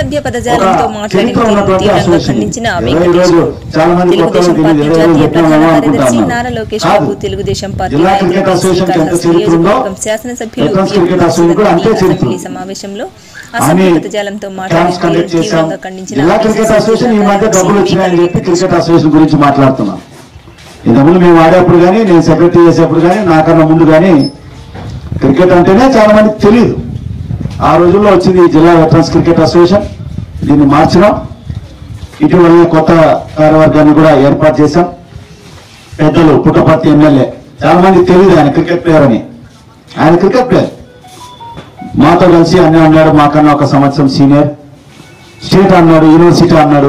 అసభ్య పదజాలంతో ఒక మాట్లాడిన చరిత్ర తీరును ఉన్నటువంటి తీవ్రంగా అసోసియేషన్. ఖండించిన ఎవరో వెంకటేష్ ఈరోజు చాలా మంది తెలుగుదేశం కొత్తగా పార్టీ తెలియదు, జాతీయ ఏదో ప్రధాన చెప్తామేమో కార్యదర్శి అనుకుంటాను. నారా లోకేష్ కాదు. బాబు తెలుగుదేశం పార్టీ జిల్లా నాయకులు క్రికెట్ అసోసియేషన్ కి ఎంత శ్రీకాళహస్తి చరిత్ర ఉందో, నియోజకవర్గం శాసనసభ్యులు వెటరన్స్ వి. క్రికెట్ అసోసియేషన్ కూడా అంతే అసెంబ్లీ చరిత్ర ఉంది. సమావేశంలో అని అసభ్య పదజాలంతో మాట్లాడిన క్యాంప్స్ కండక్ట్ తీరును చేశాం తీవ్రంగా ఖండించిన జిల్లా క్రికెట్ PCC అసోసియేషన్ ఈ మధ్య డబ్బులు వచ్చినాయని చెప్పి వెంకటేష్ క్రికెట్ అసోసియేషన్ గురించి మాట్లాడుతున్నాం ఇంతకుముందు మేము ఆడేప్పుడు కానీ నేను సెక్రటరీ చేసేప్పుడు కానీ నాకన్నా ముందు కానీ క్రికెట్ అంటేనే చాలా మందికి తెలియదు ఆ రోజుల్లో వచ్చింది ఈ జిల్లా వెటరన్స్ క్రికెట్ అసోసియేషన్ దీన్ని మార్చినాం ఇటీవల కొత్త కార్యవర్గాన్ని కూడా ఏర్పాటు చేశాం పెద్దలు పుట్టపర్తి ఎమ్మెల్యే చాలా మందికి తెలియదు ఆయన క్రికెట్ ప్లేయర్ అని ఆయన క్రికెట్ ప్లేయర్ మాతో కలిసి అన్నీ అన్నాడు మాకన్నా ఒక సంవత్సరం సీనియర్ స్టేట్ అన్నాడు యూనివర్సిటీ అన్నాడు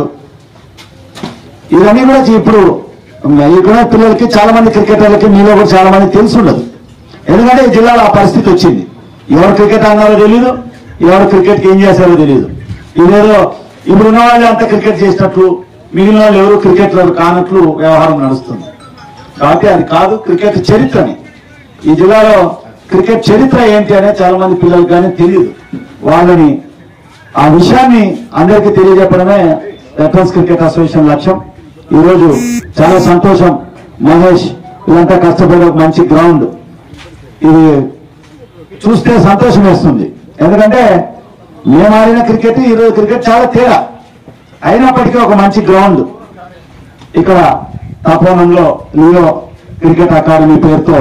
ఇవన్నీ కూడా ఇప్పుడు ఇక్కడ పిల్లలకి చాలా మంది క్రికెటర్లకి మీలో కూడా చాలా మంది తెలిసి ఉండదు ఎందుకంటే ఈ జిల్లాలో ఆ పరిస్థితి వచ్చింది ఎవరు క్రికెట్ అన్నారో తెలియదు ఎవరు క్రికెట్కి ఏం చేశారో తెలియదు ఇదేదో ఇప్పుడు ఉన్న వాళ్ళు అంతా క్రికెట్ చేసినట్లు మిగిలిన వాళ్ళు ఎవరు క్రికెటర్ కానట్లు వ్యవహారం నడుస్తుంది కాబట్టి అది కాదు క్రికెట్ చరిత్రని ఈ జిల్లాలో క్రికెట్ చరిత్ర ఏంటి అనేది చాలా మంది పిల్లలకు కానీ తెలియదు వాళ్ళని ఆ విషయాన్ని అందరికీ తెలియజెప్పడమే వెటరన్స్ క్రికెట్ అసోసియేషన్ లక్ష్యం ఈరోజు చాలా సంతోషం మహేష్ ఇదంతా కష్టపడి ఒక మంచి గ్రౌండ్ ఇది చూస్తే సంతోషం వేస్తుంది ఎందుకంటే మేము ఆడిన క్రికెట్ ఈరోజు క్రికెట్ చాలా తేడా అయినప్పటికీ ఒక మంచి గ్రౌండ్ ఇక్కడ తపోవనంలో లీలో క్రికెట్ అకాడమీ పేరుతో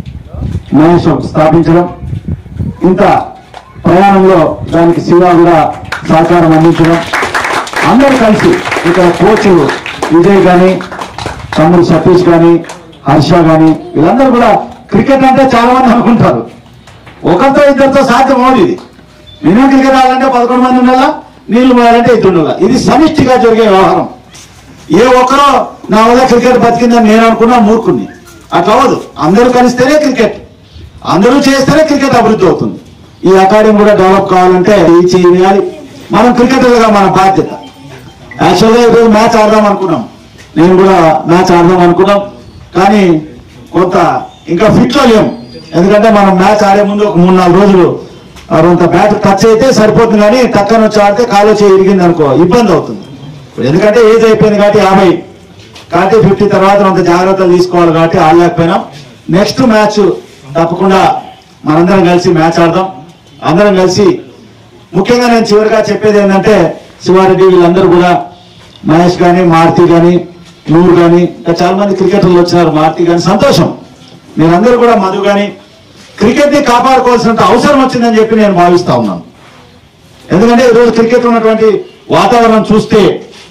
మహేష్ స్థాపించడం ఇంత ప్రయాణంలో దానికి శివ కూడా సహకారం అందించడం అందరూ కలిసి ఇక్కడ కోచ్ విజయ్ కానీ తమ్ముడు సతీష్ కానీ హర్ష కానీ వీళ్ళందరూ కూడా క్రికెట్ అంటే చాలా మంది అనుకుంటారు ఒకరితో ఇద్దరితో సాధ్యం అవును ఇది మినిమం క్రికెట్ ఆడాలంటే పదకొండు మంది ఉండాలా నీళ్లు పోయాలంటే ఇద్దరు ఉండాలా ఇది సమిష్టిగా జరిగే వ్యవహారం ఏ ఒక్కరో నా వల్ల క్రికెట్ బతికిందని నేను అనుకున్నా మూర్ఖుని అట్లా అవ్వదు అందరూ కలిస్తేనే క్రికెట్ అందరూ చేస్తేనే క్రికెట్ అభివృద్ధి అవుతుంది ఈ అకాడమీ కూడా డెవలప్ కావాలంటే ఈ చేయాలి మనం క్రికెటర్గా మన బాధ్యత యాక్చువల్గా ఈరోజు మ్యాచ్ ఆడదాం అనుకున్నాం నేను కూడా మ్యాచ్ ఆడదాం అనుకున్నాం కానీ కొంత ఇంకా ఫిట్ లో లేము ఎందుకంటే మనం మ్యాచ్ ఆడే ముందు ఒక మూడు నాలుగు రోజులు ఆ కొంత బ్యాట్ టచ్ అయితే సరిపోతుంది కానీ టక్కన వచ్చి ఆడితే కాలు చేయి ఇరిగింది అనుకో ఇబ్బంది అవుతుంది ఇప్పుడు ఎందుకంటే ఏజ్ అయిపోయింది కాబట్టి యాభై కాబట్టి ఫిఫ్టీ తర్వాత కొంత జాగ్రత్తలు తీసుకోవాలి కాబట్టి ఆడలేకపోయినాం నెక్స్ట్ మ్యాచ్ తప్పకుండా మనందరం కలిసి మ్యాచ్ ఆడదాం అందరం కలిసి ముఖ్యంగా నేను చివరిగా చెప్పేది ఏంటంటే శివారెడ్డి వీళ్ళందరూ కూడా మహేష్ కానీ మారుతి కానీ నూరు కానీ ఇంకా చాలా మంది క్రికెటర్లు వచ్చినారు మారుతి కానీ సంతోషం మీరందరూ కూడా మధు కానీ క్రికెట్ ని కాపాడుకోవాల్సిన అవసరం వచ్చిందని చెప్పి నేను భావిస్తా ఉన్నాను ఎందుకంటే ఈరోజు క్రికెట్ ఉన్నటువంటి వాతావరణం చూస్తే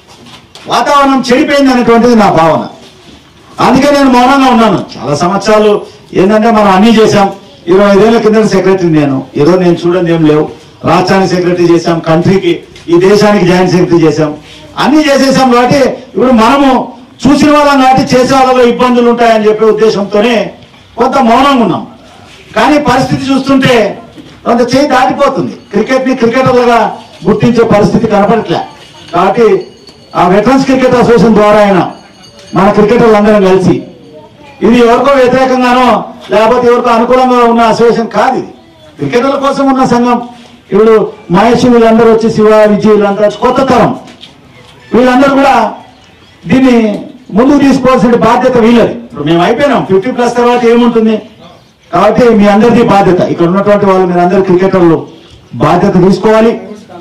వాతావరణం చెడిపోయింది అనేటువంటిది నా భావన అందుకే నేను మౌనంగా ఉన్నాను చాలా సంవత్సరాలు ఏంటంటే మనం అన్ని చేశాం ఇరవై ఐదేళ్ల కింద సెక్రటరీ నేను ఈరోజు నేను చూడండి ఏం లేవు రాష్ట్రానికి సెక్రటరీ చేశాం కంట్రీకి ఈ దేశానికి జాయింట్ సెక్రటరీ చేశాం అన్ని చేసేసాం కాబట్టి ఇప్పుడు మనము చూసిన వాళ్ళం కాబట్టి చేసే వాళ్ళలో ఇబ్బందులు ఉంటాయని చెప్పే ఉద్దేశంతోనే కొంత మౌనంగా ఉన్నాం కానీ పరిస్థితి చూస్తుంటే కొంత చేయి దాటిపోతుంది క్రికెట్ ని క్రికెటర్లుగా గుర్తించే పరిస్థితి కనపడట్లే కాబట్టి ఆ వెటరన్స్ క్రికెట్ అసోసియేషన్ ద్వారా అయినా మన క్రికెటర్లు అందరం కలిసి ఇది ఎవరికో వ్యతిరేకంగానో లేకపోతే ఎవరికో అనుకూలంగా ఉన్న అసోసియేషన్ కాదు ఇది క్రికెటర్ల కోసం ఉన్న సంఘం ఇప్పుడు మహేష్ వీళ్ళందరూ వచ్చి శివ విజయ్ వీళ్ళందరూ వచ్చి కొత్త తరం వీళ్ళందరూ కూడా దీన్ని ముందుకు తీసుకోవాల్సిన బాధ్యత వీళ్ళది ఇప్పుడు మేము అయిపోయినాం ఫిఫ్టీ ప్లస్ తర్వాత ఏముంటుంది కాబట్టి మీ అందరిది బాధ్యత ఇక్కడ ఉన్నటువంటి వాళ్ళు మీరు అందరు క్రికెటర్లు బాధ్యత తీసుకోవాలి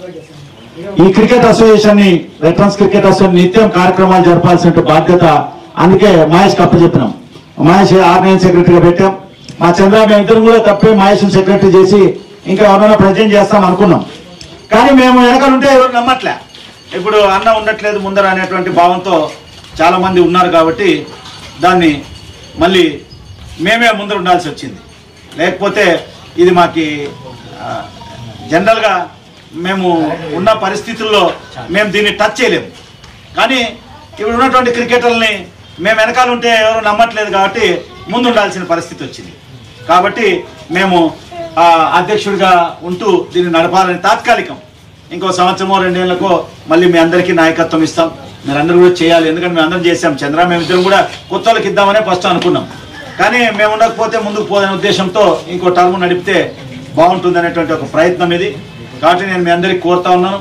ఈ క్రికెట్ అసోసియేషన్ ని వెటరన్స్ క్రికెట్ అసోసియేషన్ నిత్యం కార్యక్రమాలు జరపాల్సిన బాధ్యత అందుకే మహేష్ కప్ప చెప్పినాం మహేష్ ఆర్గనైజ్ సెక్రటరీగా పెట్టాం మా చంద్ర మేము ఇద్దరం కూడా తప్పే మహేష్ సెక్రటరీ చేసి ఇంకా ఎవరైనా ప్రజెంట్ చేస్తాం అనుకున్నాం కానీ మేము వెనకాలంటే ఎవరు నమ్మట్లే ఇప్పుడు అన్న ఉండట్లేదు ముందర అనేటువంటి భావంతో చాలా మంది ఉన్నారు కాబట్టి దాన్ని మళ్ళీ మేమే ముందర ఉండాల్సి వచ్చింది లేకపోతే ఇది మాకి ఆ, జనరల్గా మేము ఉన్న పరిస్థితుల్లో మేము దీన్ని టచ్ చేయలేము కానీ ఇప్పుడు ఉన్నటువంటి క్రికెటర్లని మేము వెనకాల ఉంటే ఎవరు నమ్మట్లేదు కాబట్టి ముందు ఉండాల్సిన పరిస్థితి వచ్చింది కాబట్టి మేము ఆ, అధ్యక్షుడిగా ఉంటూ దీన్ని నడపాలని తాత్కాలికం ఇంకో సంవత్సరమో రెండేళ్లకో మళ్ళీ మీ అందరికీ నాయకత్వం ఇస్తాం మీరు అందరూ కూడా చేయాలి ఎందుకంటే మేము అందరం చేసాం చంద్ర మేము ఇద్దరం కూడా కొత్త వాళ్ళకి ఇద్దామనే ఫస్ట్ అనుకున్నాం కానీ మేము ఉండకపోతే ముందుకు పోదనే ఉద్దేశంతో ఇంకో టర్మ్ నడిపితే బాగుంటుంది అనేటువంటి ఒక ప్రయత్నం ఇది కాబట్టి నేను మీ అందరికీ కోరుతా ఉన్నాను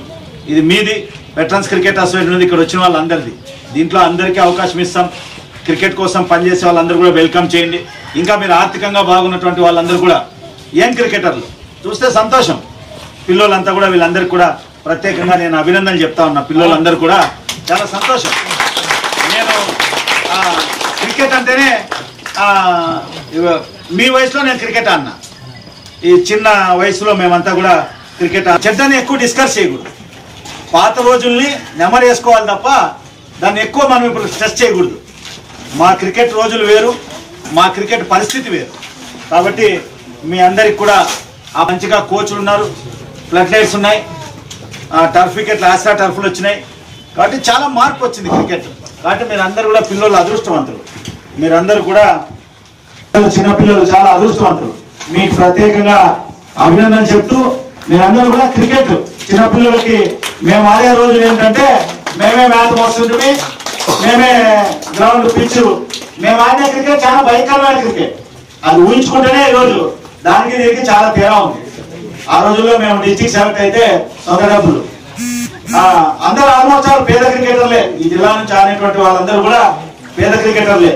ఇది మీది వెటరన్స్ క్రికెట్ అసోసియేషన్ ఉంది ఇక్కడ వచ్చిన వాళ్ళందరిది దీంట్లో అందరికీ అవకాశం ఇస్తాం క్రికెట్ కోసం పనిచేసే వాళ్ళందరూ కూడా వెల్కమ్ చేయండి ఇంకా మీరు ఆర్థికంగా బాగున్నటువంటి వాళ్ళందరూ కూడా యంగ్ క్రికెటర్లు చూస్తే సంతోషం పిల్లలంతా కూడా వీళ్ళందరికీ కూడా ప్రత్యేకంగా నేను అభినందనలు చెప్తా ఉన్నా పిల్లలందరూ కూడా చాలా సంతోషం నేను ఆ, క్రికెట్ అంటేనే ఆ, ఇవ- మీ వయసులో నేను క్రికెట్ ఆడినా ఈ చిన్న వయసులో మేమంతా కూడా క్రికెట్ ఆ- చెడ్డని ఎక్కువ డిస్కస్ చేయకూడదు పాత రోజుల్ని నెమరేసుకోవాలి తప్ప దాన్ని ఎక్కువ మనం ఇప్పుడు స్ట్రెస్ చేయకూడదు మా క్రికెట్ రోజులు వేరు మా క్రికెట్ పరిస్థితి వేరు కాబట్టి మీ అందరికి కూడా ఆ మంచిగా కోచ్లు ఉన్నారు ఫ్లడ్ లైట్స్ ఉన్నాయి ఆ టర్ఫ్ వికెట్లు ఆస్ట్రా టర్ఫ్లు వచ్చినాయి కాబట్టి చాలా మార్పు వచ్చింది క్రికెట్ కాబట్టి మీరు అందరు కూడా పిల్లలు అదృష్టవంతులు మీరందరూ కూడా చిన్న పిల్లలు చాలా అదృష్టవంతులు మీకు ప్రత్యేకంగా అభినందన చెప్తూ మీరందరూ కూడా క్రికెట్ చిన్న పిల్లలకి మేము ఆడే రోజులు ఏంటంటే మేమే మ్యాచ్ మోస్తుంటే మేమే గ్రౌండ్ పిచ్ మేము ఆడిన క్రికెట్ చాలా భయంకరమైన క్రికెట్ అది ఊహించుకుంటేనే ఈరోజు దానికి దీనికి చాలా తేడా ఉంది ఆ రోజుల్లో మేము డిస్టిక్ సెలెక్ట్ అయితే సొంత డబ్బులు ఆ, అందరూ ఆల్మోస్ట్ ఆల్ పేద క్రికెటర్లే ఈ జిల్లా నుంచి ఆడినటువంటి వాళ్ళందరూ కూడా పేద క్రికెటర్లే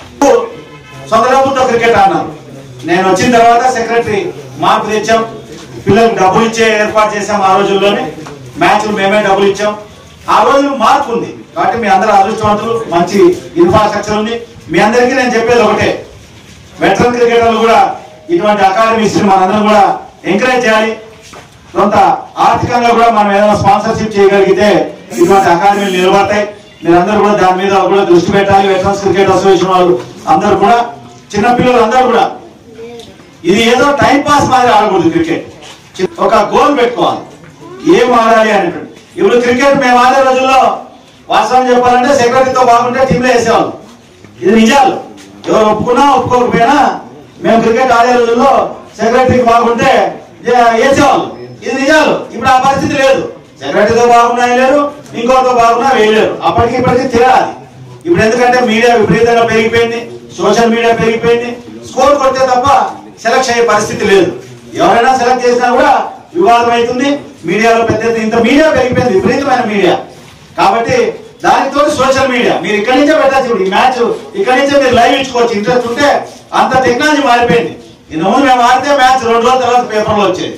సొంత డబ్బులతో క్రికెట్ ఆడినారు నేను వచ్చిన తర్వాత సెక్రటరీ మార్పు తెచ్చాం పిల్లలకు డబ్బులు ఇచ్చే ఏర్పాటు చేశాం ఆ రోజుల్లోనే మ్యాచ్లు మేమే డబ్బులు ఇచ్చాం ఆ రోజు మార్పు ఉంది కాబట్టి మీ అందరూ అదృష్టవంతులు మంచి ఇన్ఫ్రాస్ట్రక్చర్ ఉంది మీ అందరికీ నేను చెప్పేది ఒకటే వెటరన్ క్రికెటర్లు కూడా ఇటువంటి అకాడమీస్ మనందరం కూడా ఎంకరేజ్ చేయాలి కొంత ఆర్థికంగా కూడా మనం ఏదైనా స్పాన్సర్షిప్ చేయగలిగితే ఇటువంటి అకాడమీలు నిలబడతాయి మీరందరూ కూడా దాని మీద కూడా దృష్టి పెట్టాలి వెటరన్స్ క్రికెట్ అసోసియేషన్ వాళ్ళు అందరూ కూడా చిన్న పిల్లలు అందరూ కూడా ఇది ఏదో టైం పాస్ మాదిరి ఆడకూడదు క్రికెట్ ఒక గోల్ పెట్టుకోవాలి ఏం ఆడాలి అనేటువంటి ఇప్పుడు క్రికెట్ మేము ఆడే రోజుల్లో వాస్తవం చెప్పాలంటే సెక్రటరీతో బాగుంటే టీంలో వేసేవాళ్ళు ఇది నిజాలు ఎవరు ఒప్పుకున్నా ఒప్పుకోకపోయినా మేము క్రికెట్ ఆడే రోజుల్లో సెక్రటరీకి బాగుంటే ఏ- వేసేవాళ్ళు ఇది నిజాలు ఇప్పుడు ఆ పరిస్థితి లేదు సెక్రటరీతో బాగున్నా వేయలేరు ఇంకోటితో బాగున్నా వేయలేరు అప్పటికి ఇప్పటికి తేడాలి ఇప్పుడు ఎందుకంటే మీడియా విపరీతంగా పెరిగిపోయింది సోషల్ మీడియా పెరిగిపోయింది స్కోర్ కొడితే తప్ప సెలెక్ట్ అయ్యే పరిస్థితి లేదు ఎవరైనా సెలెక్ట్ చేసినా కూడా వివాదం అవుతుంది మీడియాలో పెద్ద ఎత్తున ఇంత మీడియా పెరిగిపోయింది విపరీతమైన మీడియా కాబట్టి దానితో సోషల్ మీడియా మీరు ఇక్కడి నుంచే పెట్టచ్చు ఇప్పుడు ఈ మ్యాచ్ ఇక్కడి నుంచే మీరు లైవ్ ఇచ్చుకోవచ్చు ఇంట్రెస్ట్ ఉంటే అంత టెక్నాలజీ మారిపోయింది ఇంత ముందు మేము ఆడితే మ్యాచ్ రెండు రోజుల తర్వాత పేపర్లో వచ్చేది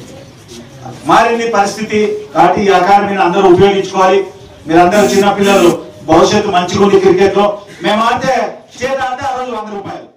మారింది పరిస్థితి కాబట్టి ఈ అకాడమీని అందరూ ఉపయోగించుకోవాలి మీరందరూ చిన్న పిల్లలు భవిష్యత్తు మంచిగా ఉంది క్రికెట్ లో మేము ఆడితే స్టేట్ ఆడితే ఆ రోజు వంద రూపాయలు